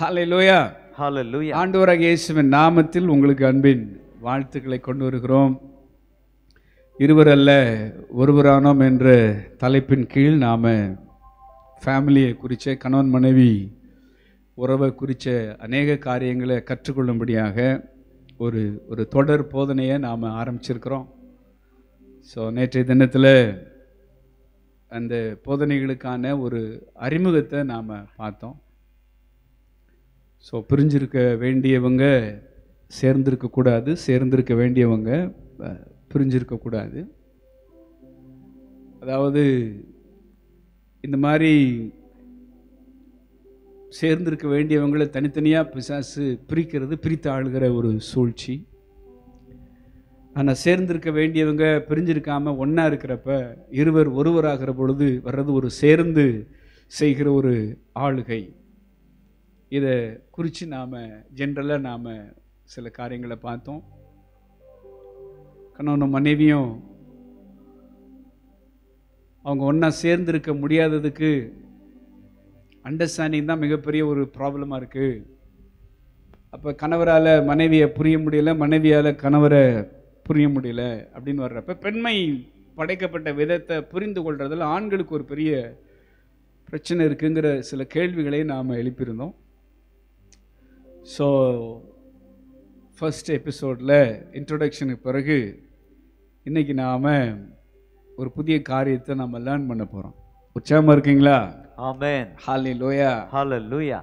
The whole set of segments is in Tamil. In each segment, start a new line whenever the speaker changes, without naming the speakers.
ஹalleluya
Hallelujah.
ஆண்டவராக இயேசுவின் நாமத்தில் உங்களுக்கு அன்பின் வாழ்த்துக்களை கொண்டு வருகிறோம் இருவர் அல்ல ஒருவரானோம் என்ற தலைப்பின் கீழ் நாம் ஃபேமிலியை குறித்த கணவன் மனைவி உறவை குறித்த அநேக காரியங்களை கற்றுக்கொள்ளும்படியாக ஒரு ஒரு தொடர் போதனையை நாம் ஆரம்பிச்சிருக்கிறோம் ஸோ நேற்றைய தினத்தில் அந்த போதனைகளுக்கான ஒரு அறிமுகத்தை நாம் பார்த்தோம் ஸோ பிரிஞ்சிருக்க வேண்டியவங்க சேர்ந்திருக்கக்கூடாது சேர்ந்திருக்க வேண்டியவங்க அஹ், பிரிஞ்சிருக்கக்கூடாது அதாவது இந்த மாதிரி சேர்ந்திருக்க வேண்டியவங்களை தனித்தனியாக பிசாசு பிரிக்கிறது பிரித்து ஆளுகிற ஒரு சூழ்ச்சி ஆனால் சேர்ந்திருக்க வேண்டியவங்க பிரிஞ்சிருக்காம ஒன்றா இருக்கிறப்ப இருவர் ஒருவராகிற பொழுது வர்றது ஒரு சேர்ந்து செய்கிற ஒரு ஆளுகை இதை குறித்து நாம் ஜென்ரலாக நாம் சில காரியங்களை பார்த்தோம் கணவனும் மனைவியும் அவங்க ஒன்றா சேர்ந்திருக்க முடியாததுக்கு அண்டர்ஸ்டாண்டிங் தான் மிகப்பெரிய ஒரு ப்ராப்ளமாக இருக்குது அப்போ கணவரால் மனைவியை புரிய முடியல மனைவியால் கணவரை புரிய முடியல அப்படின்னு வர்றப்ப பெண்மை படைக்கப்பட்ட விதத்தை புரிந்து கொள்றதுல ஆண்களுக்கு ஒரு பெரிய பிரச்சனை இருக்குங்கிற சில கேள்விகளை நாம் எழுப்பியிருந்தோம் ஸோ ஃபர்ஸ்ட் எபிசோடில் இன்ட்ரொடக்ஷனுக்கு பிறகு இன்னைக்கு நாம் ஒரு புதிய காரியத்தை நம்ம லேர்ன் பண்ண போகிறோம் உற்சாகமாக இருக்கீங்களா
Amen.
ஹாலி லோயா
Hallelujah.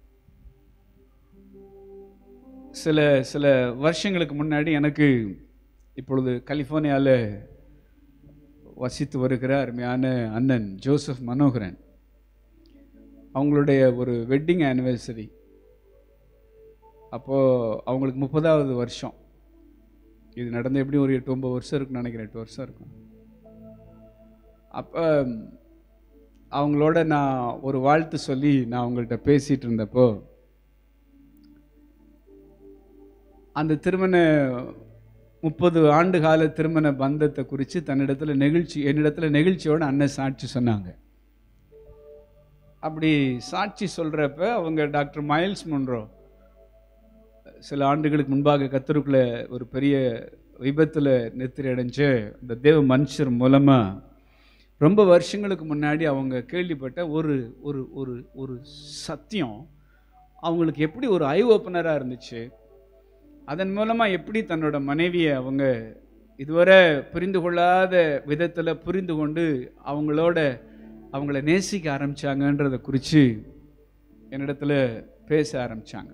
சில சில வருஷங்களுக்கு முன்னாடி எனக்கு இப்பொழுது கலிஃபோர்னியாவில் வசித்து வருகிற அருமையான அண்ணன் ஜோசப் மனோகரன் அவங்களுடைய ஒரு வெட்டிங் ஆனிவர்சரி அப்போது அவங்களுக்கு முப்பதாவது வருஷம் இது நடந்து எப்படியும் ஒரு எட்டு ஒம்பது வருஷம் இருக்குன்னு நினைக்கிறேன் எட்டு வருஷம் இருக்கும் அப்போ அவங்களோட நான் ஒரு வாழ்த்து சொல்லி நான் அவங்கள்ட்ட பேசிகிட்டு இருந்தப்போ அந்த திருமண முப்பது ஆண்டு கால திருமண பந்தத்தை குறித்து தன்னிடத்துல நெகிழ்ச்சி என்னிடத்துல நெகிழ்ச்சியோட அண்ணன் சாட்சி சொன்னாங்க அப்படி சாட்சி சொல்கிறப்ப அவங்க டாக்டர் மைல்ஸ் முன்ரோ சில ஆண்டுகளுக்கு முன்பாக கத்தருக்குள்ள ஒரு பெரிய விபத்தில் நெத்திரி அடைஞ்ச இந்த தேவ மனுஷர் மூலமாக ரொம்ப வருஷங்களுக்கு முன்னாடி அவங்க கேள்விப்பட்ட ஒரு ஒரு ஒரு ஒரு சத்தியம் அவங்களுக்கு எப்படி ஒரு ஐ ஓப்பனராக இருந்துச்சு அதன் மூலமாக எப்படி தன்னோட மனைவியை அவங்க இதுவரை புரிந்து கொள்ளாத விதத்தில் புரிந்து கொண்டு அவங்களோட அவங்கள நேசிக்க ஆரம்பிச்சாங்கன்றதை குறித்து என்னிடத்துல பேச ஆரம்பிச்சாங்க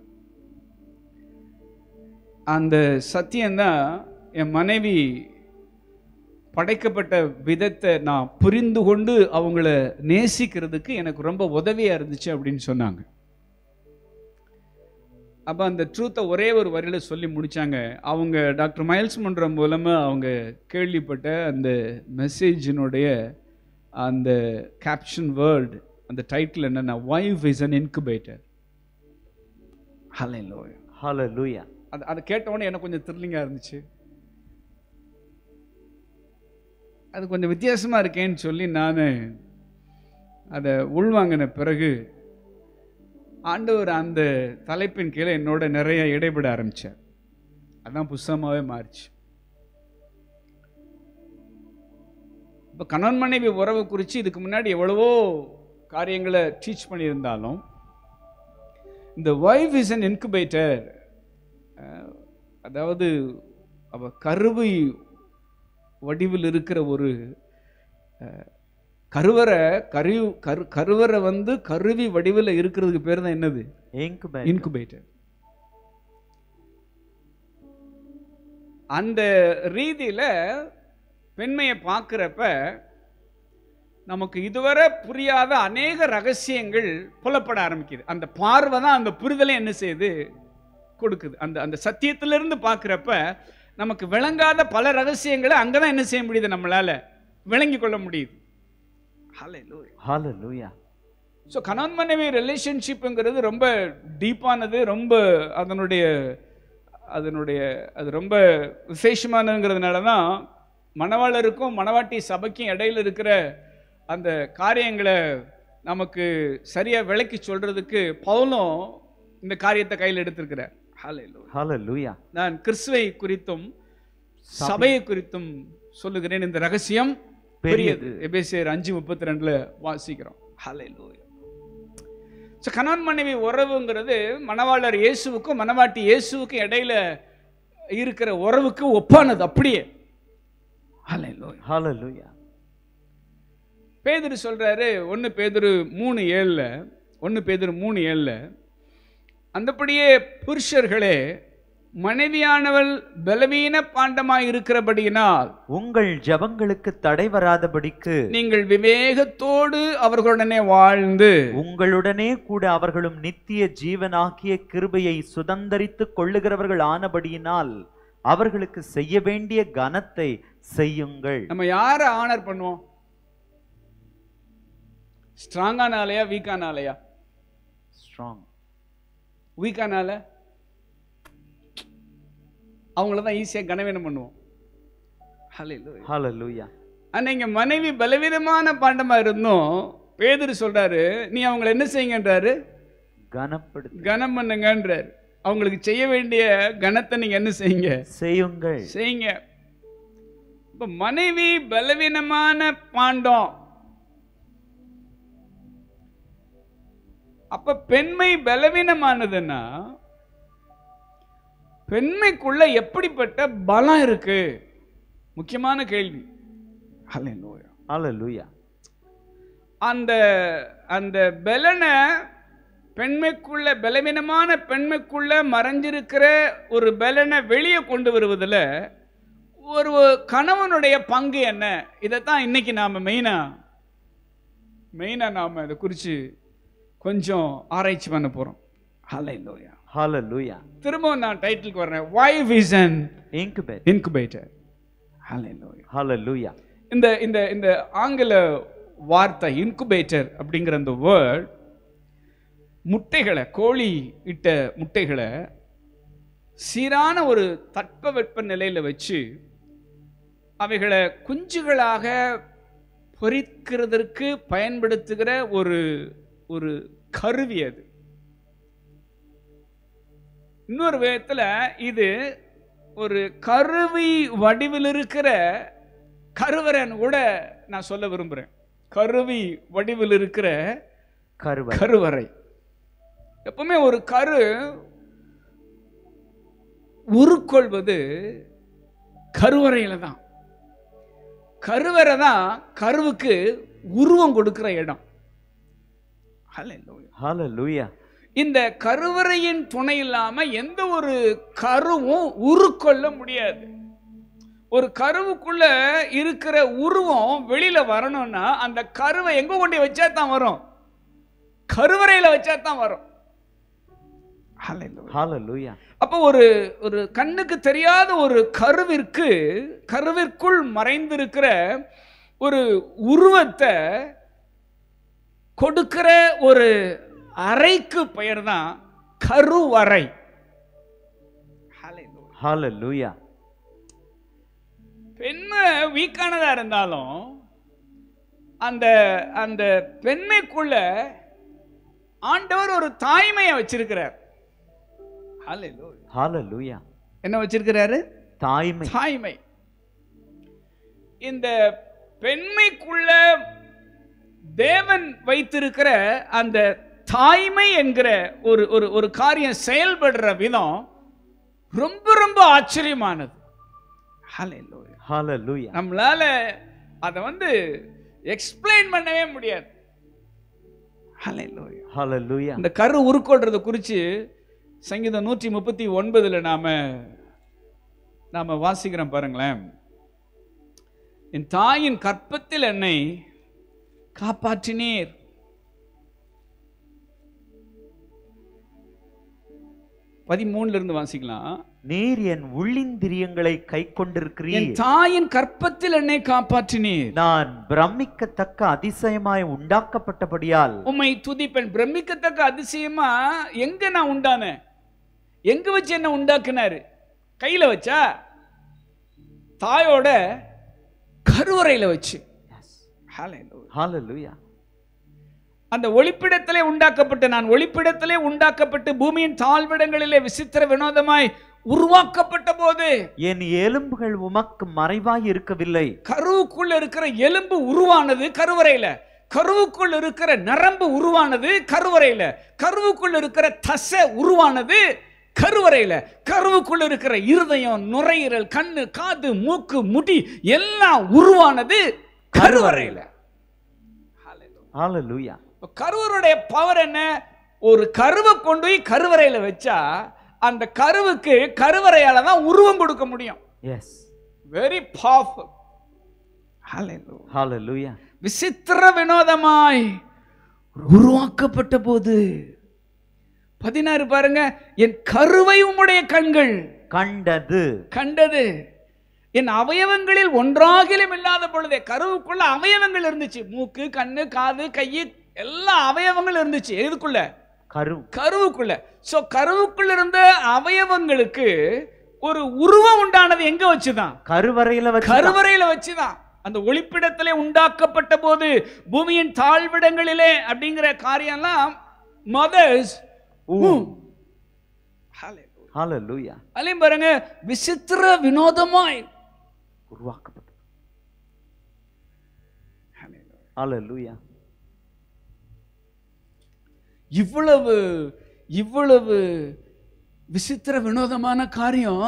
அந்த சத்தியம்தான் என் மனைவி படைக்கப்பட்ட விதத்தை நான் புரிந்து கொண்டு அவங்கள நேசிக்கிறதுக்கு எனக்கு ரொம்ப உதவியாக இருந்துச்சு அப்படின்னு சொன்னாங்க அப்போ அந்த ட்ரூத்தை ஒரே ஒரு வரியில் சொல்லி முடிச்சாங்க அவங்க டாக்டர் மைல்ஸ் மன்றம் மூலமாக அவங்க கேள்விப்பட்ட அந்த மெசேஜினுடைய அந்த கேப்ஷன் வேர்ல்டு அந்த டைட்டில் என்னென்னா wife is an incubator hallelujah
Hallelujah.
அது அதை கேட்டவுடனே எனக்கு கொஞ்சம் த்ரில்லிங்காக இருந்துச்சு அது கொஞ்சம் வித்தியாசமாக இருக்கேன்னு சொல்லி நான் அதை உள்வாங்கின பிறகு ஆண்டவர் அந்த தலைப்பின் கீழே என்னோட நிறைய இடைபட ஆரம்பித்தார் அதான் புஸ்தகமாகவே மாறிச்சு இப்போ கணவன் மனைவி உறவு குறித்து இதுக்கு முன்னாடி எவ்வளவோ காரியங்களை டீச் பண்ணியிருந்தாலும் இந்த வைஃப் இஸ் அன் இன்குபேட்டர் அதாவது அவ கருவை வடிவில் இருக்கிற ஒரு அஹ், கருவறை கரு கரு கருவறை வந்து கருவி வடிவில் இருக்கிறதுக்கு பேர் தான் என்னது
Incubator.
இன்குபேட்டர் அந்த ரீதியில் பெண்மையை பார்க்குறப்ப நமக்கு இதுவரை புரியாத அநேக ரகசியங்கள் புலப்பட ஆரம்பிக்குது அந்த பார்வை தான் அந்த புரிதலை என்ன செய்யுது கொடுக்குது அந்த அந்த சத்தியத்திலிருந்து பார்க்குறப்ப நமக்கு விளங்காத பல ரகசியங்களை அங்கே தான் என்ன செய்ய முடியுது நம்மளால் விளங்கி கொள்ள முடியுது Hallelujah.
Hallelujah.
ஸோ கணவன் மனைவி ரிலேஷன்ஷிப்புங்கிறது ரொம்ப டீப்பானது ரொம்ப அதனுடைய அதனுடைய அது ரொம்ப விசேஷமானதுங்கிறதுனால தான் மணவாளருக்கும் மணவாட்டி சபைக்கும் இடையில இருக்கிற அந்த காரியங்களை நமக்கு சரியாக விளக்கி சொல்கிறதுக்கு பவுலும் இந்த காரியத்தை கையில் எடுத்திருக்கிறார் ஹalleluya
Hallelujah.
நான் கிறிஸ்துவை குறித்தும் சபையை குறித்தும் சொல்லுகிறேன் இந்த ரகசியம் பெரியது எபேசியர் அஞ்சு முப்பத்தி ரெண்டுல வாசிக்கிறோம் ஹalleluya ஸோ கணவன் மனைவி உறவுங்கிறது மணவாளர் இயேசுவுக்கும் மணவாட்டி இயேசுவுக்கும் இடையில இருக்கிற உறவுக்கு ஒப்பானது அப்படியே ஹalleluya
Hallelujah.
பேதுரு சொல்றாரு ஒன்று பேதுரு மூணு ஏழில் ஒன்று பேதுரு மூணு ஏழில் அந்தபடியே புருஷர்களே மனைவியானவள் பலவீன பாண்டமாய் இருக்கிறபடியினால்
உங்கள் ஜெபங்களுக்கு தடை வராதபடிக்கு
நீங்கள் விவேகத்தோடு அவர்களுடனே வாழ்ந்து
உங்களுடனே கூட அவர்களும் நித்திய ஜீவனாகிய கிருபையை சுதந்தரித்துக் கொள்ளுகிறவர்கள் ஆனபடியினால் அவர்களுக்கு செய்ய வேண்டிய கனத்தை செய்யுங்கள்
நம்ம யாரை ஆனர் பண்ணுவோம் ஸ்ட்ராங்கான ஆலையா வீக்கான ஆலையா
ஸ்ட்ராங்
வீக்கான ஆளை அவங்கள தான் ஈஸியாக கனவீனம் பண்ணுவோம் ஹalleluya
ஹalleluya
அன்னைக்கு மனைவி பலவீனமான பாண்டமா இருந்தும் பேதுரு சொல்றாரு நீ அவங்கள என்ன செய்யுங்கன்றாரு
கனப்படுத்து
கனம் பண்ணுங்கன்றாரு அவங்களுக்கு செய்ய வேண்டிய கனத்தை நீங்க என்ன செய்யுங்க
செய்யுங்கள்
செய்யுங்க இப்ப மனைவி பலவீனமான பாண்டம் அப்ப பெண்மை பலவீனமானதுன்னா பெண்மைக்குள்ள எப்படிப்பட்ட பலம் இருக்கு முக்கியமான கேள்வி ஹalleluya
ஹalleluya
அந்த அந்த பலனை பெண்மைக்குள்ள பலவீனமான பெண்மைக்குள்ள மறைஞ்சிருக்கிற ஒரு பலனை வெளியே கொண்டு வருவதில் ஒரு கணவனுடைய பங்கு என்ன இதைத்தான் இன்னைக்கு நாம் மெயினாக மெயினாக நாம் இதை குறித்து கொஞ்சம் ஆராய்ச்சி பண்ண போகிறோம் ஹalleluya
ஹalleluya
திரும்பவும் நான் டைட்டிலுக்கு வர்றேன் wife is an
incubate
incubator hallelujah
hallelujah
இந்த இந்த இந்த ஆங்கில வார்த்தை இன்குபேட்டர் அப்படிங்கிற அந்த வேர்ட் முட்டைகளை கோழி இட்ட முட்டைகளை சீரான ஒரு தட்பவெப்ப நிலையில வச்சு அவைகளை குஞ்சுகளாக பொரிக்கிறதற்கு பயன்படுத்துகிற ஒரு ஒரு கருவி அது இன்னொரு விதத்துல இது ஒரு கருவி வடிவில் இருக்கிற கருவறைன்னு கூட நான் சொல்ல விரும்புகிறேன் கருவி வடிவில் இருக்கிற
கருவர்
கருவறை எப்பவுமே ஒரு கரு உருக்கொள்வது கருவறையில தான் கருவறை தான் கருவுக்கு உருவம் கொடுக்கிற இடம் Hallelujah.
ஹalleluya
இந்த கருவறையின் துணை இல்லாம எந்த ஒரு கருவும் உருக்கொள்ள முடியாது ஒரு கருவுக்குள்ள இருக்கிற உருவம் வெளியில வரணும்னா அந்த கருவை எங்க கொண்டு வச்சா தான் வரும் கருவறையில வச்சா தான் வரும் Hallelujah.
ஹalleluya
அப்போ ஒரு ஒரு கண்ணுக்கு தெரியாத ஒரு கருவிற்கு கருவிற்குள் மறைந்திருக்கிற ஒரு உருவத்தை கொடுக்கிற ஒரு அறைக்கு பெயர் தான் கருவறை Hallelujah.
ஹalleluya
பெண்மை வீக்கானதா இருந்தாலும் அந்த அந்த பெண்மைக்குள்ள ஆண்டவர் ஒரு தாய்மையை வச்சிருக்கிறார் Hallelujah.
ஹalleluya
என்ன வச்சிருக்கிறாரு
தாய்மை
தாய்மை இந்த பெண்மைக்குள்ள தேவன் வைத்திருக்கிற அந்த தாய்மை என்கிற ஒரு ஒரு ஒரு காரியம் செயல்படுற விதம் ரொம்ப ரொம்ப ஆச்சரியமானது Hallelujah.
ஹalleluya
நம்மளால அதை வந்து எக்ஸ்பிளைன் பண்ணவே முடியாது Hallelujah.
ஹalleluya
அந்த கரு உருக்கொள்றத குறித்து சங்கீதம் நூற்றி முப்பத்தி ஒன்பதுல நாம நாம வாசிக்கிறோம் பாருங்களேன் என் தாயின் கற்பத்தில் என்னை காப்பாற்றினீர் பதிமூணுல இருந்து வாசிக்கலாம்
நீர் என் உள்ளிந்திரியங்களை கை கொண்டிருக்கிறீர்
என் தாயின் கற்பத்தில் என்னை காப்பாற்றினீர்
நான் பிரமிக்கத்தக்க அதிசயமாய் உண்டாக்கப்பட்டபடியால்
உம்மை துதிப்பேன் பிரமிக்கத்தக்க அதிசயமா எங்க நான் உண்டானேன் எங்க வச்சு என்ன உண்டாக்குனாரு கையில வச்சா தாயோட கருவறையில வச்சு Hallelujah.
ஹalleluya
அந்த ஒளிப்பிடத்திலே உண்டாக்கப்பட்டு நான் ஒளிப்பிடத்திலே உண்டாக்கப்பட்டு பூமியின் தாழ்விடங்களிலே விசித்திர வினோதமாய் உருவாக்கப்பட்ட போது
என் எலும்புகள் உமக்கு மறைவாய் இருக்கவில்லை
கருவுக்குள்ள இருக்கிற எலும்பு உருவானது கருவறையில கருவுக்குள் இருக்கிற நரம்பு உருவானது கருவறையில கருவுக்குள் இருக்கிற தசை உருவானது கருவறையில கருவுக்குள்ள இருக்கிற இருதயம் நுரையீரல் கண்ணு காது மூக்கு முடி எல்லாம் உருவானது கருவறையில
ஹalleluya
இப்ப கருவருடைய பவர் என்ன ஒரு கருவை கொண்டு போய் கருவறையில வச்சா அந்த கருவுக்கு கருவறையால தான் உருவம் கொடுக்க முடியும்
எஸ்
வெரி பவர்ஃபுல்
ஹalleluya
விசித்திர வினோதமாய் உருவாக்கப்பட்ட போது பதினாறு பாருங்க என் கருவை உம்முடைய கண்கள்
கண்டது
கண்டது என் அவயவங்களில் ஒன்றாகிலும் இல்லாத பொழுதே கருவுக்குள்ள அவயவங்கள் இருந்துச்சு மூக்கு கண்ணு காது கை எல்லா அவயவங்கள் இருந்துச்சு எதுக்குள்ள
கரு
கருவுக்குள்ள சோ கருவுக்குள்ள இருந்த அவயவங்களுக்கு ஒரு உருவம் உண்டானது எங்க வச்சுதான்
கருவறையில வச்சு
கருவறையில வச்சுதான் அந்த ஒளிப்பிடத்திலே உண்டாக்கப்பட்ட போது பூமியின் தாழ்விடங்களிலே அப்படிங்கிற காரியம்லாம் மதர்ஸ்
ஹalleluya
அதையும் பாருங்க விசித்திர வினோதமாய்
உருவாக்கப்பட்டது ஹalleluya
இவ்வளவு இவ்வளவு விசித்திர வினோதமான காரியம்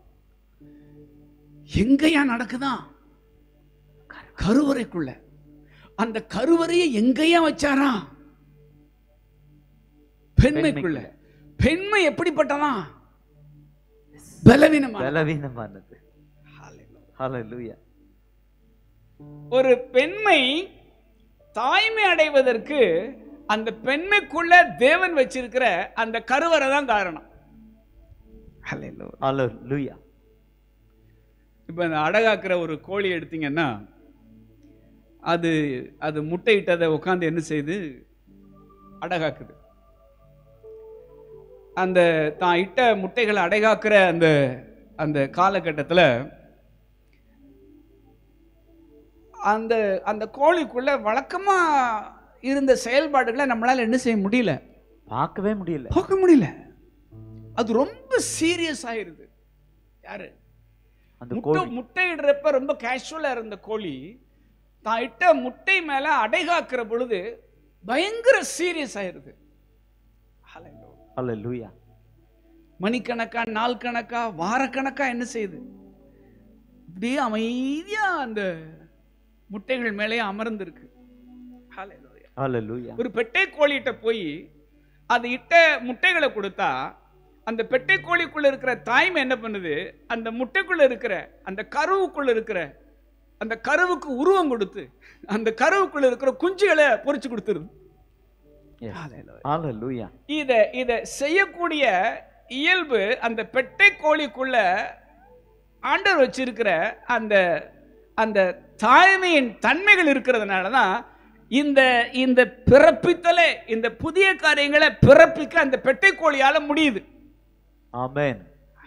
எங்கயா நடக்குதா கருவறைக்குள்ள அந்த கருவறையை எங்கேயா வச்சாரா பெண்மைக்குள்ள பெண்மை எப்படிப்பட்டதா பலவீனமான
பலவீனமானது ஹalleluya
ஒரு பெண்மை தாய்மை அடைவதற்கு அந்த பெண்மைக்குள்ள தேவன் வச்சிருக்கிற அந்த கருவறை தான் காரணம்
ஹalleluya
இப்போ இந்த அடகாக்கிற ஒரு கோழி எடுத்தீங்கன்னா அது அது முட்டையிட்டதை உட்காந்து என்ன செய்யுது அடகாக்குது அந்த தான் இட்ட முட்டைகளை அடைகாக்கிற அந்த அந்த காலகட்டத்தில் அந்த அந்த கோழிக்குள்ள வழக்கமா இருந்த செயல்பாடுகளை நம்மளால என்ன செய்ய முடியல
பார்க்கவே முடியல
பார்க்க முடியல அது ரொம்ப சீரியஸ் ஆயிருது யாரு
அந்த
முட்டை
கோழி
முட்டையிடுறப்ப ரொம்ப கேஷுவலா இருந்த கோழி தான் இட்ட முட்டை மேல அடைகாக்கிற பொழுது பயங்கர சீரியஸ் ஆயிருது Hallelujah.
ஹalleluya
மணிக்கணக்கா நாள் கணக்கா வாரக்கணக்கா என்ன செய்யுது அப்படியே அமைதியா அந்த முட்டைகள் மேலே அமர்ந்திருக்கு Hallelujah.
ஹalleluya
ஒரு பெட்டை கோழிகிட்ட போய் அது இட்ட முட்டைகளை கொடுத்தா அந்த பெட்டை கோழிக்குள்ள இருக்கிற தாய்மை என்ன பண்ணுது அந்த முட்டைக்குள்ள இருக்கிற அந்த கருவுக்குள்ள இருக்கிற அந்த கருவுக்கு உருவம் கொடுத்து அந்த கருவுக்குள்ள இருக்கிற குஞ்சுகளை பொறிச்சு கொடுத்துருது
ஹalleluya
இத இத செய்யக்கூடிய இயல்பு அந்த பெட்டை கோழிக்குள்ள ஆண்டவர் வச்சிருக்கிற அந்த அந்த தாய்மையின் தன்மைகள் இருக்கிறதுனால தான் இந்த இந்த பிறப்பித்தலே இந்த புதிய காரியங்களை பிறப்பிக்க அந்த பெட்டை கோழியால முடியுது
ஆமென்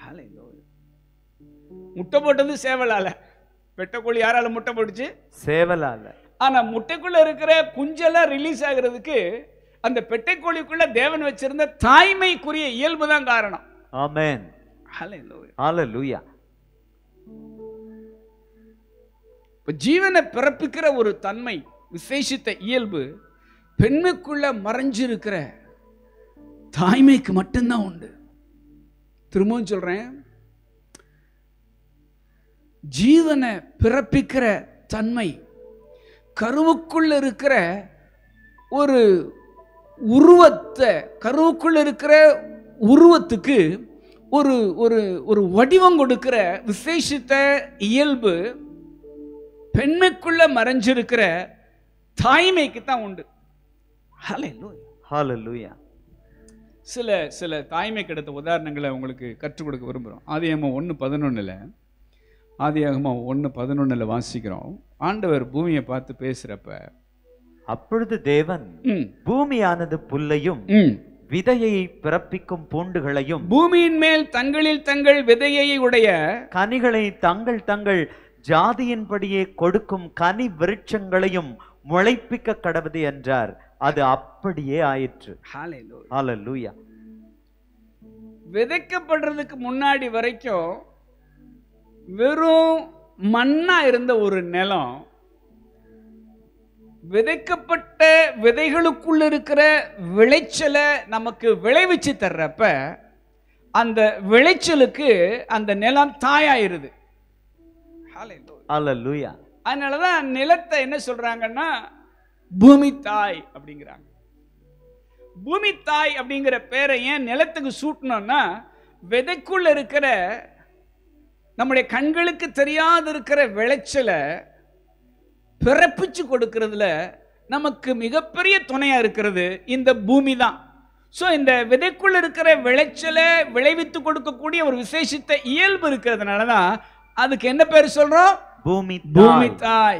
முட்டை போட்டது சேவலால பெட்டை கோழி யாரால முட்டை போட்டுச்சு
சேவலால
ஆனா முட்டைக்குள்ள இருக்கிற குஞ்செல்லாம் ரிலீஸ் ஆகுறதுக்கு அந்த பெட்டை கோழிக்குள்ள தேவன் வச்சிருந்த தாய்மைக்குரிய இயல்பு தான் காரணம்
ஆமென் ஹalleluya
இப்ப ஜீவனை பிறப்பிக்கிற ஒரு தன்மை விசேஷித்த இயல்பு பெண்ணுக்குள்ள மறைஞ்சிருக்கிற தாய்மைக்கு மட்டும்தான் உண்டு திரும்பவும் சொல்றேன் ஜீவனை பிறப்பிக்கிற தன்மை கருவுக்குள்ள இருக்கிற ஒரு உருவத்தை கருவுக்குள்ள இருக்கிற உருவத்துக்கு ஒரு ஒரு ஒரு வடிவம் கொடுக்கிற விசேஷித்த இயல்பு பெண்மைக்குள்ள மறைஞ்சிருக்கிற தாய்மைக்கு தான் உண்டு Hallelujah.
ஹalleluya
சில சில தாய்மை கிடைத்த உதாரணங்களை உங்களுக்கு கற்றுக் கொடுக்க விரும்புகிறோம் ஆதியாகமம் ஒன்று பதினொன்றில் ஆதியாகமம் ஒன்று பதினொன்றில் வாசிக்கிறோம் ஆண்டவர் பூமியை பார்த்து பேசுகிறப்ப
அப்பொழுது தேவன்
ம்
பூமியானது புல்லையும்
ம்
விதையை பிறப்பிக்கும் பூண்டுகளையும்
பூமியின் மேல் தங்களில் தங்கள் விதையை உடைய
கனிகளை தங்கள் தங்கள் ஜாதியின்படியே கொடுக்கும் கனி விருட்சங்களையும் முளைப்பிக்க கடவுது என்றார் அது அப்படியே ஆயிற்று ஹalleluya
விதைக்கப்படுறதுக்கு முன்னாடி வரைக்கும் வெறும் மண்ணா இருந்த ஒரு நிலம் விதைக்கப்பட்ட விதைகளுக்குள்ள இருக்கிற விளைச்சலை நமக்கு விளைவிச்சு தர்றப்ப அந்த விளைச்சலுக்கு அந்த நிலம் தாயாயிருது Hallelujah.
ஹalleluya
அதனாலதான் நிலத்தை என்ன சொல்றாங்கன்னா பூமி தாய் அப்படிங்கிறாங்க பூமி தாய் அப்படிங்கிற பேரை ஏன் நிலத்துக்கு சூட்டணும்னா விதைக்குள்ள இருக்கிற நம்முடைய கண்களுக்கு தெரியாத இருக்கிற விளைச்சலை பிறப்பிச்சு கொடுக்கறதுல நமக்கு மிகப்பெரிய துணையா இருக்கிறது இந்த பூமி தான் ஸோ இந்த விதைக்குள்ள இருக்கிற விளைச்சலை விளைவித்து கொடுக்கக்கூடிய ஒரு விசேஷித்த இயல்பு இருக்கிறதுனால தான் அதுக்கு என்ன பேர் சொல்றோம்
பூமி
பூமி
தாய்
தாய்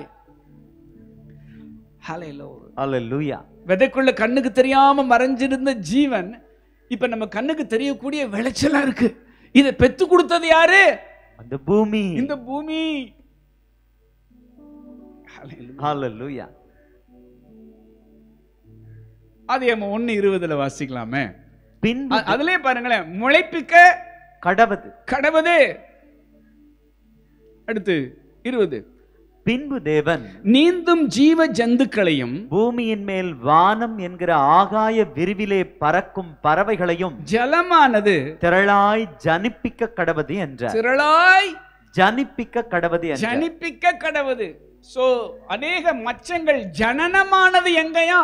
Hallelujah.
ஹalleluya
விதைக்குள்ள கண்ணுக்கு தெரியாம மறைஞ்சிருந்த ஜீவன் இப்ப நம்ம கண்ணுக்கு தெரியக்கூடிய விளைச்சலா இருக்கு இதை பெத்து கொடுத்தது யாரு
அந்த பூமி
இந்த பூமி Hallelujah.
ஹalleluya
அது நம்ம ஒண்ணு இருபதுல வாசிக்கலாமே
பின்பு
அ- அதுலயே பாருங்களேன் முளைப்பிக்க
கடவது
கடவுது அடுத்து இருபது
பின்பு தேவன்
நீந்தும் ஜீவ ஜந்துக்களையும்
பூமியின் மேல் வானம் என்கிற ஆகாய விரிவிலே பறக்கும் பறவைகளையும்
ஜலமானது
திரளாய் ஜனிப்பிக்க கடவது என்றார்
திரளாய்
ஜனிப்பிக்க கடவது என்றார்
ஜனிப்பிக்க கடவுது சோ அநேக மச்சங்கள் ஜனனமானது எங்கயா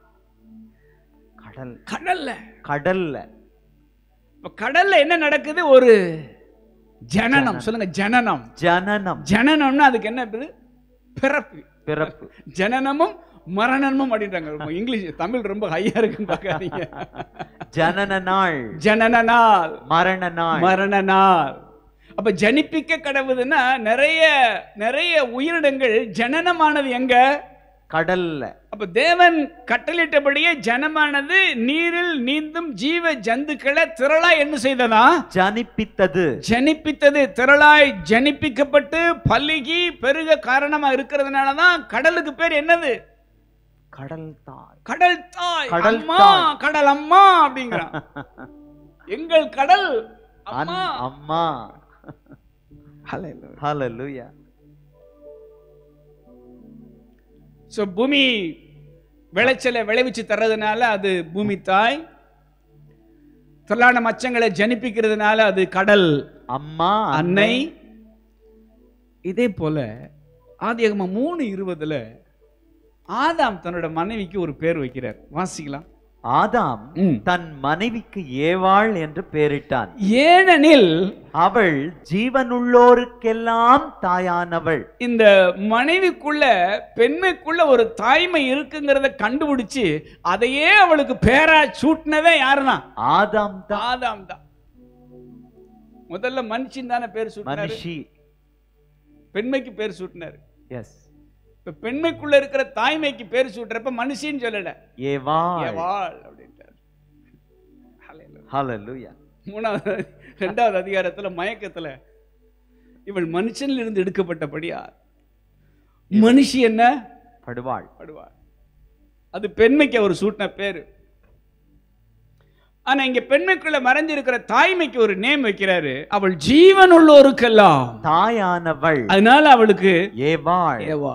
கடல்
கடல்ல
கடல்ல
இப்ப கடல்ல என்ன நடக்குது ஒரு ஜனனம் சொல்லுங்க ஜனனம்
ஜனனம்
ஜனனம்னா அதுக்கு என்ன இருக்குது பிறப்பு
பிறப்பு
ஜனனமும் மரணமும் அப்படின்றாங்க ரொம்ப இங்கிலீஷ் தமிழ் ரொம்ப ஹையா இருக்குன்னு பார்க்காதீங்க
ஜனன நாள்
ஜனன நாள்
மரண நாள்
மரண நாள் அப்ப ஜனிப்பிக்க கடவுதுன்னா நிறைய நிறைய உயிரினங்கள் ஜனனமானது எங்க
கடல்ல
அப்ப தேவன் கட்டளிட்டபடியே ஜனமானது நீரில் நீந்தும் ஜீவ ஜந்துக்களை திரளா என்ன செய்ததா
ஜனிப்பித்தது
ஜனிப்பித்தது திரளாய் ஜனிப்பிக்கப்பட்டு பல்லுகி பெருக காரணமா இருக்கிறதுனால தான் கடலுக்கு பேர் என்னது
கடல் தாய்
கடல் தாய்
கடல்
அம்மா
தாய்.
கடல் அம்மா அப்படிங்கிறான் எங்கள் கடல்
அன்-
அம்மா
அம்மா ஹalleluya
சோ பூமி விளைச்சலை விளைவிச்சு தர்றதுனால அது பூமி தாய் திரளான மச்சங்களை ஜனிப்பிக்கிறதுனால அது கடல்
அம்மா
அன்னை இதே போல ஆதியாகமம் மூணு இருபதுல ஆதாம் தன்னோட மனைவிக்கு ஒரு பேர் வைக்கிறார் வாசிக்கலாம்
ஆதாம்
ம்.
தன் மனைவிக்கு ஏவாள் என்று பெயரிட்டான்
ஏனெனில்
அவள் ஜீவனுள்ளோருக்கெல்லாம் தாயானவள்
இந்த மனைவிக்குள்ள பெண்மைக்குள்ள ஒரு தாய்மை இருக்குங்கிறத கண்டுபிடிச்சு அதையே அவளுக்கு பேரா சூட்டினவே யாருதான்
ஆதாம் தான்
ஆதாம் தான் முதல்ல மனுஷன் தானே பேர் சூட்டினாரு
மனுஷி
பெண்மைக்கு பேர் சூட்டினாரு
எஸ்
இப்ப பெண்மைக்குள்ள இருக்கிற தாய்மைக்கு பேர் சூட்டுறப்ப மனுஷின்னு சொல்லல
ஏவாள்
ஏவாள் அப்படின்ட்டார் Hallelujah.
ஹalleluya
மூணாவது ரெண்டாவது அதிகாரத்துல மயக்கத்துல இவள் மனுஷனில் இருந்து எடுக்கப்பட்டபடியா மனுஷி என்ன
படுவாள்
படுவார் அது பெண்மைக்கு அவர் சூட்டின பேரு ஆனா இங்க பெண்மைக்குள்ள மறைஞ்சிருக்கிற தாய்மைக்கு ஒரு நேம் வைக்கிறாரு அவள் ஜீவன் உள்ளோருக்கெல்லாம்
தாயானவள்
அதனால அவளுக்கு
ஏவாள்
ஏவா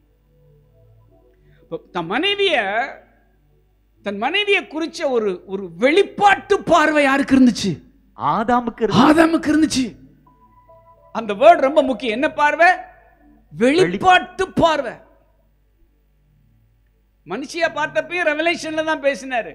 இப்ப தன் மனைவிய தன் மனைவிய குறிச்ச ஒரு ஒரு வெளிப்பாட்டு பார்வை யாருக்கு இருந்துச்சு
ஆதாமுக்கு இருந்து
ஆதாமுக்கு இருந்துச்சு அந்த வேர்ட் ரொம்ப முக்கியம் என்ன பார்வை வெளிப்பாட்டு பார்வை மனுஷியா பார்த்தப்பயும் ரெவலேஷன்ல தான் பேசினாரு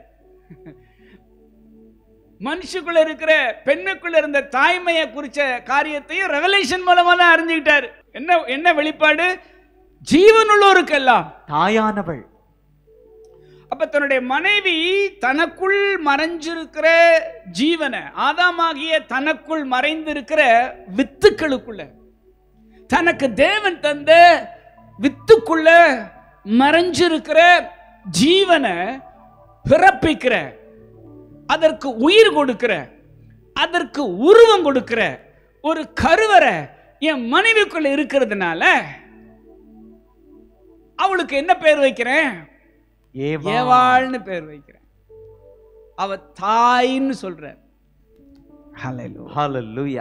மனுஷுக்குள்ள இருக்கிற பெண்ணுக்குள்ள இருந்த தாய்மையை குறிச்ச காரியத்தையும் ரெவலேஷன் மூலமா தான் அறிஞ்சுக்கிட்டாரு என்ன என்ன வெளிப்பாடு ஜீவனுள்ளோருக்கெல்லாம்
தாயானவள்
அப்ப தன்னுடைய மனைவி தனக்குள் மறைஞ்சிருக்கிற ஜீவனை ஆதாமாகிய தனக்குள் மறைந்திருக்கிற வித்துக்களுக்குள்ள தனக்கு தேவன் தந்த வித்துக்குள்ள மறைஞ்சிருக்கிற ஜீவனை பிறப்பிக்கிற அதற்கு உயிர் கொடுக்கிற அதற்கு உருவம் கொடுக்கிற ஒரு கருவறை என் மனைவிக்குள்ள இருக்கிறதுனால அவளுக்கு என்ன பேர் வைக்கிறேன்
ஏவா
ஏவாள்னு பேர் வைக்கிறேன் அவ தாயின்னு சொல்ற ஹalleluya
ஹalleluya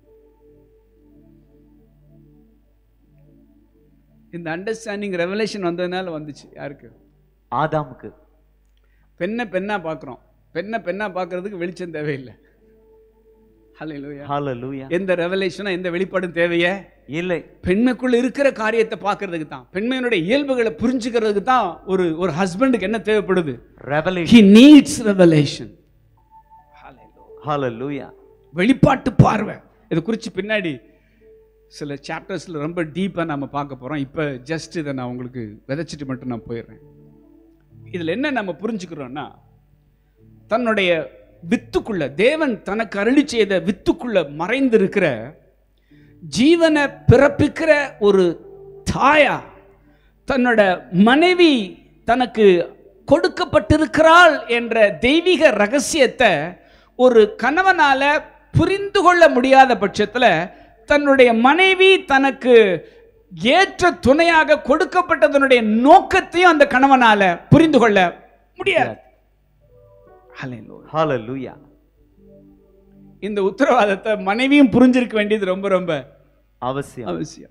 இந்த அண்டர்ஸ்டாண்டிங் ரெவலேஷன் வந்ததுனால வந்துச்சு யாருக்கு
ஆதாமுக்கு
பெண்ணை பெண்ணா பார்க்குறோம் பெண்ணை பெண்ணா பார்க்கறதுக்கு வெளிச்சம் தேவையில்லை ஹalleluya
ஹalleluya
எந்த ரெவலேஷனும் எந்த வெளிப்பாடும் தேவையே
இல்லை
பெண்மைக்குள்ள இருக்கிற காரியத்தை பார்க்கறதுக்கு தான் பெண்மையினுடைய இயல்புகளை புரிஞ்சுக்கிறதுக்கு தான் ஒரு ஒரு ஹஸ்பண்டுக்கு என்ன தேவைப்படுது
revelation
he needs revelation
hallelujah
வெளிப்பாட்டு பார்வை இதை குறித்து பின்னாடி சில சாப்டர்ஸில் ரொம்ப டீப்பாக நம்ம பார்க்க போகிறோம் இப்போ ஜஸ்ட் இதை நான் உங்களுக்கு விதைச்சிட்டு மட்டும் நான் போயிடுறேன் இதில் என்ன நம்ம புரிஞ்சுக்கிறோம்னா தன்னுடைய வித்துக்குள்ள தேவன் தனக்கு அருளி செய்த வித்துக்குள்ள மறைந்திருக்கிற ஜீவனை பிறப்பிக்கிற ஒரு தாயா தன்னோட மனைவி தனக்கு கொடுக்கப்பட்டிருக்கிறாள் என்ற தெய்வீக ரகசியத்தை ஒரு கணவனால புரிந்து கொள்ள முடியாத பட்சத்தில் தன்னுடைய மனைவி தனக்கு ஏற்ற துணையாக கொடுக்கப்பட்டதனுடைய நோக்கத்தையும் அந்த கணவனால புரிந்து கொள்ள முடியாது Hallelujah.
ஹalleluya
இந்த உத்தரவாதத்தை மனைவியும் புரிஞ்சிருக்க வேண்டியது ரொம்ப ரொம்ப
அவசியம்
அவசியம்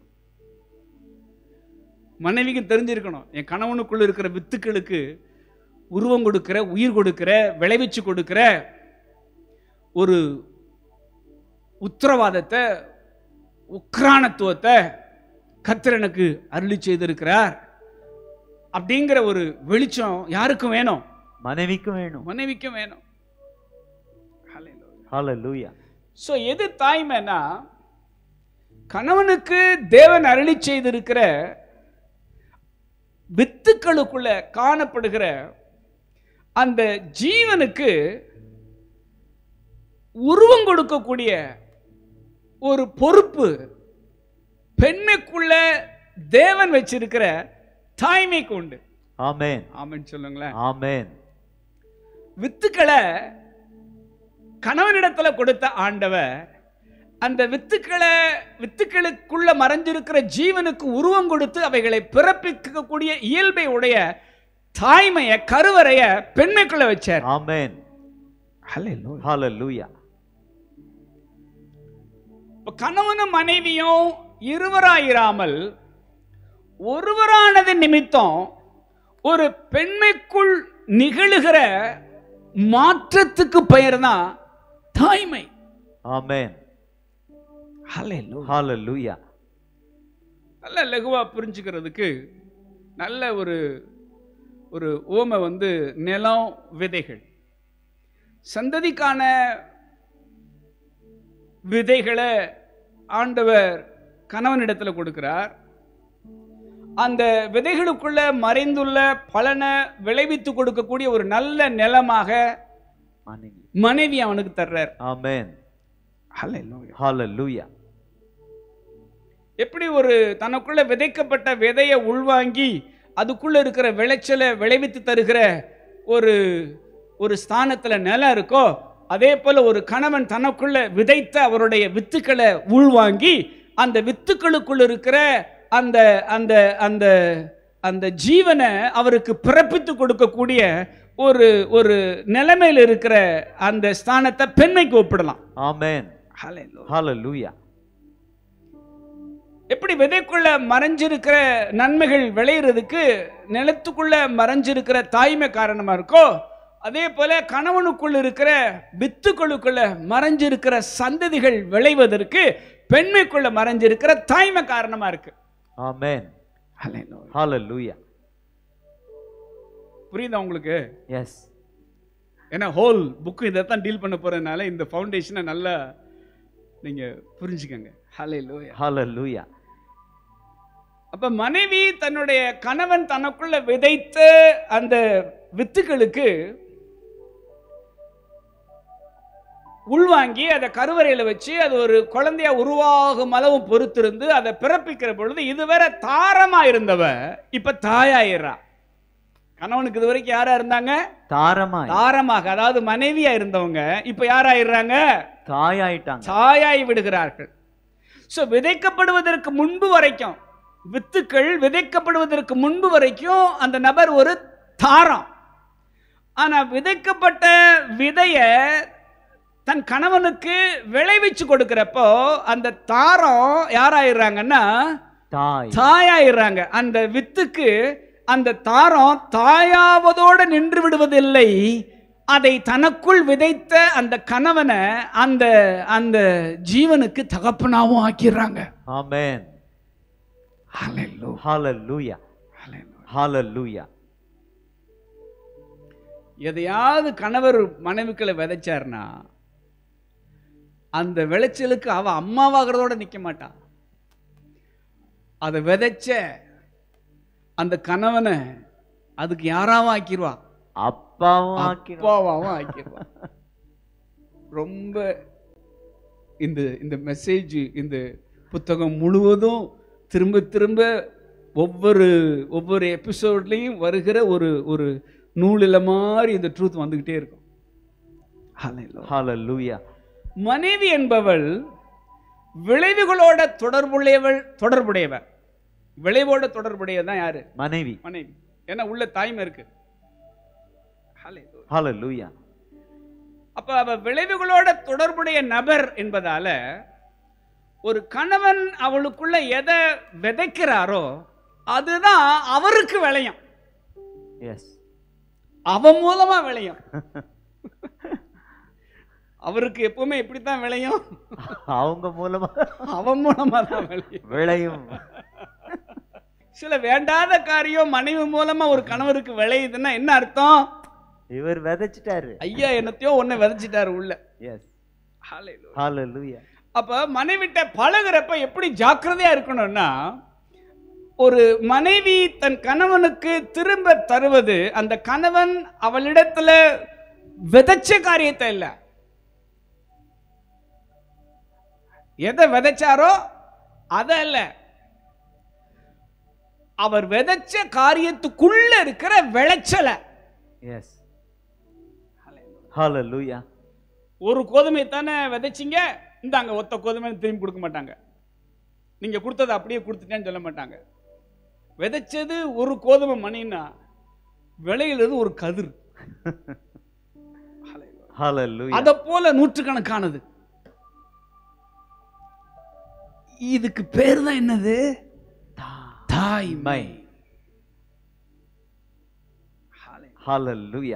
மனைவிக்கு தெரிஞ்சிருக்கணும் என் கணவனுக்குள்ள இருக்கிற வித்துக்களுக்கு உருவம் கொடுக்கிற உயிர் கொடுக்கிற விளைவிச்சு கொடுக்கிற ஒரு உத்தரவாதத்தை உக்ரானத்துவத்தை கர்த்தர் எனக்கு அருளி செய்திருக்கிறார் அப்படிங்கிற ஒரு வெளிச்சம் யாருக்கும் வேணும்
மனைவிக்கும் வேணும்
மனைவிக்கும் வேணும் Hallelujah.
ஹalleluya
ஸோ எது தாய்மைனா கணவனுக்கு தேவன் அருளி செய்திருக்கிற வித்துக்களுக்குள்ள காணப்படுகிற அந்த ஜீவனுக்கு உருவம் கொடுக்கக்கூடிய ஒரு பொறுப்பு பெண்ணுக்குள்ள தேவன் வச்சிருக்கிற தாய்மைக்கு உண்டு
ஆமென்
ஆமென்னு சொல்லுங்களேன்
ஆமென்
வித்துக்களை கணவனிடத்துல கொடுத்த ஆண்டவர் அந்த வித்துக்களை வித்துக்களுக்குள்ள மறைஞ்சிருக்கிற ஜீவனுக்கு உருவம் கொடுத்து அவைகளை பிறப்பிக்கக்கூடிய இயல்பை உடைய தாய்மைய கருவறைய பெண்மைக்குள்ள வச்சார்
ஆமென் ஹalleluya
இப்ப கணவனும் மனைவியும் இருவராயிராமல் ஒருவரானது நிமித்தம் ஒரு பெண்மைக்குள் நிகழுகிற மாற்றத்துக்கு பெயர் தான் தாய்மை
ஆமென் ஹalleluya
நல்ல லகுவா புரிஞ்சுக்கிறதுக்கு நல்ல ஒரு ஒரு ஓமை வந்து நிலம் விதைகள் சந்ததிக்கான விதைகளை ஆண்டவர் கணவனிடத்துல கொடுக்கிறார் அந்த விதைகளுக்குள்ள மறைந்துள்ள பலனை விளைவித்து கொடுக்கக்கூடிய ஒரு நல்ல நிலமாக
மனைவி
மனைவி அவனுக்கு தர்றார்
ஆமென் ஹalleluya
எப்படி ஒரு தனக்குள்ள விதைக்கப்பட்ட விதையை உள்வாங்கி அதுக்குள்ள இருக்கிற விளைச்சலை விளைவித்து தருகிற ஒரு ஒரு ஸ்தானத்துல நிலம் இருக்கோ அதே போல ஒரு கணவன் தனக்குள்ள விதைத்த அவருடைய வித்துக்களை உள்வாங்கி அந்த வித்துக்களுக்குள்ள இருக்கிற அந்த அந்த அந்த அந்த ஜீவனை அவருக்கு பிறப்பித்து கொடுக்கக்கூடிய ஒரு ஒரு நிலைமையில் இருக்கிற அந்த ஸ்தானத்தை பெண்மைக்கு ஒப்பிடலாம்
ஆமென் ஹalleluya
எப்படி விதைக்குள்ள மறைஞ்சிருக்கிற நன்மைகள் விளையிறதுக்கு நிலத்துக்குள்ள மறைஞ்சிருக்கிற தாய்மை காரணமா இருக்கோ அதே போல கணவனுக்குள்ள இருக்கிற வித்துக்களுக்குள்ள மறைஞ்சிருக்கிற சந்ததிகள் விளைவதற்கு பெண்மைக்குள்ள மறைஞ்சிருக்கிற தாய்மை காரணமா இருக்கு
ஆமென் ஹalleluya
புரியுதா உங்களுக்கு
எஸ்
ஏன்னா ஹோல் புக்கு இதை தான் டீல் பண்ண போறதுனால இந்த ஃபவுண்டேஷனை நல்லா நீங்க புரிஞ்சுக்கங்க ஹலே லோயா
ஹalleluya
அப்ப மனைவி தன்னுடைய கணவன் தனக்குள்ள விதைத்த அந்த வித்துக்களுக்கு உள்வாங்கி அதை கருவறையில வச்சு அது ஒரு குழந்தையா உருவாகும் அளவு பொறுத்திருந்து அதை பிறப்பிக்கிற பொழுது இதுவரை தாரமா இருந்தவ இப்ப தாயாயிரா கணவனுக்கு இது வரைக்கும் யாரா இருந்தாங்க
தாரமாய்
தாரமாக அதாவது மனைவியா இருந்தவங்க இப்ப யாராயிடுறாங்க
தாயாயிட்டாங்க
தாயாய் விடுகிறார்கள் ஸோ விதைக்கப்படுவதற்கு முன்பு வரைக்கும் வித்துக்கள் விதைக்கப்படுவதற்கு முன்பு வரைக்கும் அந்த நபர் ஒரு தாரம் ஆனா விதைக்கப்பட்ட விதைய தன் கணவனுக்கு விளைவிச்சு கொடுக்கிறப்போ அந்த தாரம் யாராயிடுறாங்கன்னா
தாய்
தாயாயிடுறாங்க அந்த வித்துக்கு அந்த தாரம் தாயாவதோடு நின்று விடுவதில்லை அதை தனக்குள் விதைத்த அந்த கணவனை அந்த அந்த ஜீவனுக்கு தகப்பனாவும் ஆக்கிடுறாங்க
ஆமென்
Hallelujah.
ஹalleluya
Hallelujah.
ஹalleluya
எதையாவது கணவர் மனைவிக்களை விதைச்சார்னா அந்த விளைச்சலுக்கு அவ அம்மாவாகிறதோட நிக்க மாட்டா அதை விதைச்ச அந்த கணவனை அதுக்கு யாராவும் ஆக்கிடுவா
அப்பாவும் ஆக்கிடும்
அப்பாவாவும் ஆக்கிடுவா ரொம்ப இந்த இந்த மெசேஜ் இந்த புத்தகம் முழுவதும் திரும்ப திரும்ப ஒவ்வொரு ஒவ்வொரு எபிசோட்லேயும் வருகிற ஒரு ஒரு நூலில் மாதிரி இந்த ட்ரூத் வந்துக்கிட்டே இருக்கும் Hallelujah.
ஹalleluya
மனைவி என்பவள் விளைவுகளோட தொடர்புடையவள் தொடர்புடையவள் விளைவோட தொடர்புடையது தான் யாரு
மனைவி
மனைவி ஏன்னா உள்ள தாய்மை இருக்கு Hallelujah.
ஹalleluya
அப்ப அவ விளைவுகளோட தொடர்புடைய நபர் என்பதால ஒரு கணவன் அவளுக்குள்ள எதை விதைக்கிறாரோ அதுதான் அவருக்கு விளையும்
எஸ்
அவன் மூலமா விளையும் அவருக்கு எப்பவுமே இப்படித்தான் விளையும்
அவங்க மூலமா
அவன் மூலமா தான் விளையும்
விளையும்
சில வேண்டாத காரியம் மனைவி மூலமா ஒரு கணவருக்கு விளையுதுன்னா என்ன அர்த்தம்
இவர் விதைச்சிட்டாரு
ஐயா என்னத்தையோ ஒன்ன விதைச்சிட்டாரு உள்ள
எஸ்
Hallelujah.
ஹalleluya
அப்ப மனைவிட்ட பழகுறப்ப எப்படி ஜாக்கிரதையா இருக்கணும்னா ஒரு மனைவி தன் கணவனுக்கு திரும்ப தருவது அந்த கணவன் அவளிடத்துல விதைச்ச காரியத்தை இல்ல எதை விதைச்சாரோ அத இல்ல அவர் விதைச்ச காரியத்துக்குள்ள இருக்கிற விளைச்சலை
எஸ் ஹalleluya
ஒரு கோதுமை தானே விதைச்சிங்க இந்தாங்க ஒத்த கோதுமை திரும்பி கொடுக்க மாட்டாங்க நீங்க கொடுத்ததை அப்படியே கொடுத்துட்டேன்னு சொல்ல மாட்டாங்க விதைச்சது ஒரு கோதுமை மணின்னா விளையிறது ஒரு கதிர்
ஹalleluya
அத போல நூற்றுக்கணக்கானது இதுக்கு பேர் தான் என்னது தாய்மை
ஹalleluya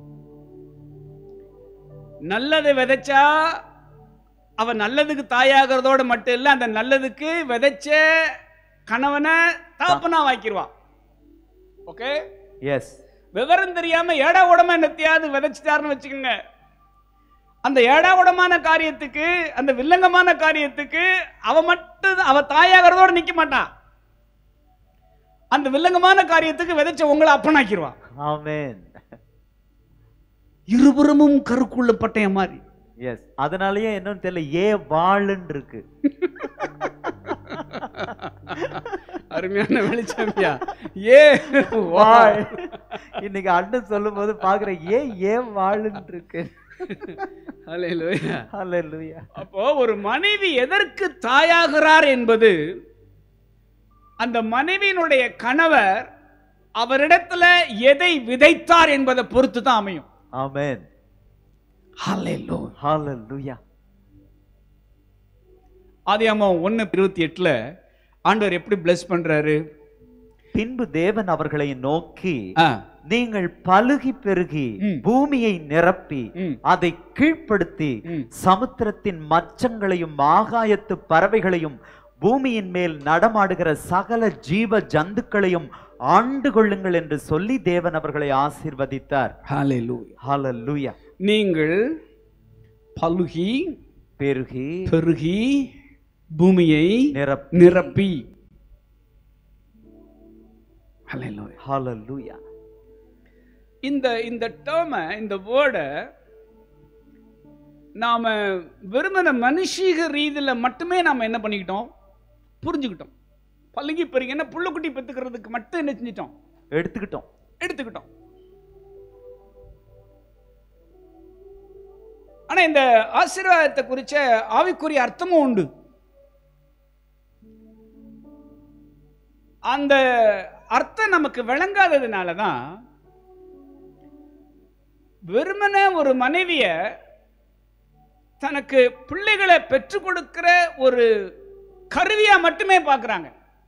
நல்லதை விதைச்சா அவ நல்லதுக்கு தாயாகிறதோட மட்டும் இல்ல அந்த நல்லதுக்கு விதைச்ச கணவனை தகப்பனா வாக்கிடுவா ஓகே
எஸ்
விவரம் தெரியாம ஏடா உடமா என்னத்தையாவது விதைச்சிட்டாருன்னு வச்சுக்கோங்க அந்த ஏடா உடமான காரியத்துக்கு அந்த வில்லங்கமான காரியத்துக்கு அவ மட்டும் அவ தாயாகிறதோட நிக்க மாட்டான் அந்த வில்லங்கமான காரியத்துக்கு விதைச்ச உங்களை அப்பனாக்கிடுவா
ஆமென்
இருபுறமும் கருக்குள்ள பட்டய மாதிரி
எஸ் அதனாலயே என்னன்னு தெரியல ஏ வாளுன்னு இருக்கு
அருமையான வெளிச்சம்யா ஏ
வாழ் இன்னைக்கு அண்ணன் சொல்லும் போது பாக்குறேன் ஏன் ஏன் வாளுன்னு இருக்கு
ஹalleluya
ஹalleluya
அப்போ ஒரு மனைவி எதற்கு தாயாகிறார் என்பது அந்த மனைவியினுடைய கணவர் அவரிடத்துல எதை விதைத்தார் என்பதை பொறுத்து தான் அமையும்
ஆமென்
ஹalleluya
ஹalleluya
ஆதியாமம் ஒன்று இருபத்தி எட்டுல ஆண்டவர் எப்படி bless பண்றாரு
பின்பு தேவன் அவர்களை நோக்கி
ஆ,
நீங்கள் பலுகி பெருகி
ம்.
பூமியை நிரப்பி
ம்,
அதை கீழ்ப்படுத்தி
ம்.
சமுத்திரத்தின் மச்சங்களையும் ஆகாயத்து பறவைகளையும் பூமியின் மேல் நடமாடுகிற சகல ஜீவ ஜந்துக்களையும் ஆண்டு கொள்ளுங்கள் என்று சொல்லி தேவன் அவர்களை ஆசீர்வதித்தார்
ஹalleluya
ஹalleluya
நீங்கள் பலுகி
பெருகி
பெருகி பூமியை
நிரப்பி
நிரப்பி ஹalleluya
ஹalleluya
இந்த இந்த டேர்மை இந்த வேர்டை நாம வெறுமன மனுஷீக ரீதியில மட்டுமே நாம என்ன பண்ணிக்கிட்டோம் புரிஞ்சுக்கிட்டோம் பல்லுங்கி பெருகி என்ன புள்ளுக்குட்டி பெத்துக்கிறதுக்கு மட்டும் என்ன செஞ்சிட்டோம்
எடுத்துக்கிட்டோம்
எடுத்துக்கிட்டோம் ஆனா இந்த ஆசீர்வாதத்தை குறிச்ச ஆவிக்குரிய அர்த்தமும் உண்டு அந்த அர்த்தம் நமக்கு விளங்காததுனால தான் வெறுமனே ஒரு மனைவிய தனக்கு பிள்ளைகளை பெற்றுக் கொடுக்கிற ஒரு கருவியா மட்டுமே பார்க்கறாங்க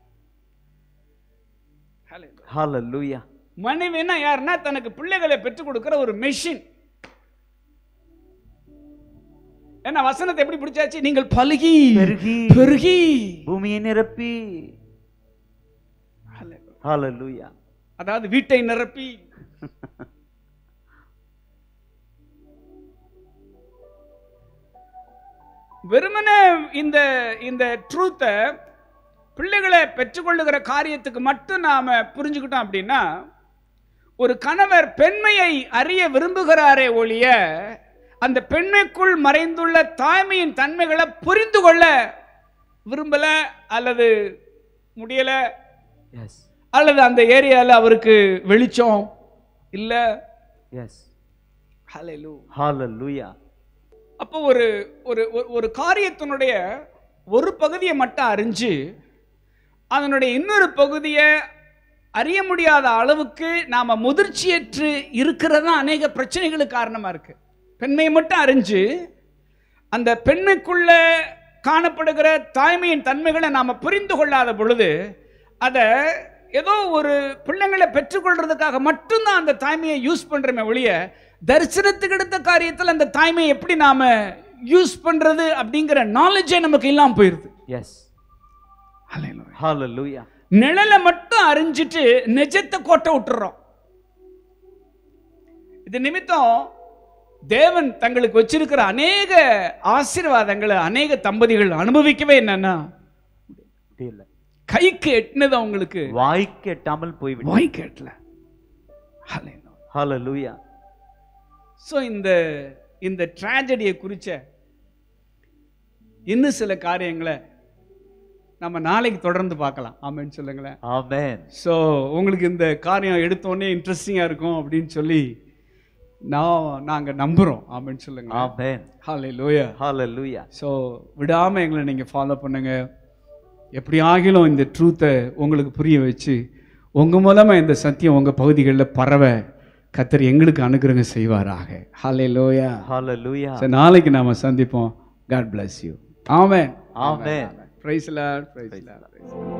ஹalleluya
மனைவின்னா யாருன்னா தனக்கு பிள்ளைகளை பெற்றுக் கொடுக்கிற ஒரு மெஷின் ஏன்னா வசனத்தை எப்படி பிடிச்சாச்சு நீங்கள் பலுகி
பெருகி
பெருகி
பூமியை நிரப்பி ஹalleluya
அதாவது வீட்டை நிரப்பி வெறுமனே இந்த இந்த ட்ரூத்தை பிள்ளைகளை பெற்றுக்கொள்ளுகிற காரியத்துக்கு மட்டும் நாம புரிஞ்சுக்கிட்டோம் அப்படின்னா ஒரு கணவர் பெண்மையை அறிய விரும்புகிறாரே ஒழிய அந்த பெண்மைக்குள் மறைந்துள்ள தாய்மையின் தன்மைகளை புரிந்து கொள்ள விரும்பல அல்லது முடியல
எஸ்
அல்லது அந்த ஏரியால அவருக்கு வெளிச்சம் இல்ல
எஸ்
ஹalleluya
ஹalleluya
அப்போ ஒரு ஒரு ஒரு- ஒரு காரியத்தினுடைய ஒரு பகுதியை மட்டும் அறிஞ்சு அதனுடைய இன்னொரு பகுதியை அறிய முடியாத அளவுக்கு நாம முதிர்ச்சியற்று இருக்கிறது தான் அநேக பிரச்சனைகளுக்கு காரணமா இருக்கு பெண்மையை மட்டும் அறிஞ்சு அந்த பெண்மைக்குள்ள காணப்படுகிற தாய்மையின் தன்மைகளை நாம புரிந்து கொள்ளாத பொழுது அதை ஏதோ ஒரு பிள்ளைங்களை பெற்றுக்கொள்றதுக்காக மட்டும்தான் அந்த தாய்மையை யூஸ் பண்றோமே ஒழிய தரிசனத்துக்கு எடுத்த காரியத்தில் அந்த தாய்மையை எப்படி நாம யூஸ் பண்றது அப்படிங்கிற நாலேஜே நமக்கு இல்லாம போயிருது
எஸ் ஹalleluya
நிழலை மட்டும் அறிஞ்சிட்டு நிஜத்தை கோட்டை விட்டுறோம் இது நிமித்தம் தேவன் தங்களுக்கு வச்சிருக்கிற அநேக ஆசீர்வாதங்களை அநேக தம்பதிகள் அனுபவிக்கவே என்னன்னா
முடியல
கைக்கு எட்டுனது அவங்களுக்கு
வாய்க்கு எட்டாமல் போய்விட்டது
வாய் கேட்டல
ஹalleluya
ஸோ இந்த இந்த ட்ராஜடியை குறிச்ச இன்னும் சில காரியங்களை நம்ம நாளைக்கு தொடர்ந்து பார்க்கலாம் ஆமென்னு சொல்லுங்களேன்
ஆமென்
ஸோ உங்களுக்கு இந்த காரியம் எடுத்தோடனே இன்ட்ரெஸ்டிங்காக இருக்கும் அப்படின்னு சொல்லி நான் நாங்கள் நம்புகிறோம் ஆமென்னு சொல்லுங்க
ஆமென்
ஹாலே லோயா
ஹalleluya
ஸோ விடாமல் எங்களை நீங்கள் ஃபாலோ பண்ணுங்க எப்படி ஆகிலும் இந்த ட்ரூத்தை உங்களுக்கு புரிய வச்சு உங்கள் மூலமாக இந்த சத்தியம் உங்கள் பகுதிகளில் பரவ கத்தர் எங்களுக்கு அனுகிரகம் செய்வாராக ஹாலே லோயா
ஹalleluya
ஸோ நாளைக்கு நாம சந்திப்போம் God bless you amen
amen
praise Lord praise Lord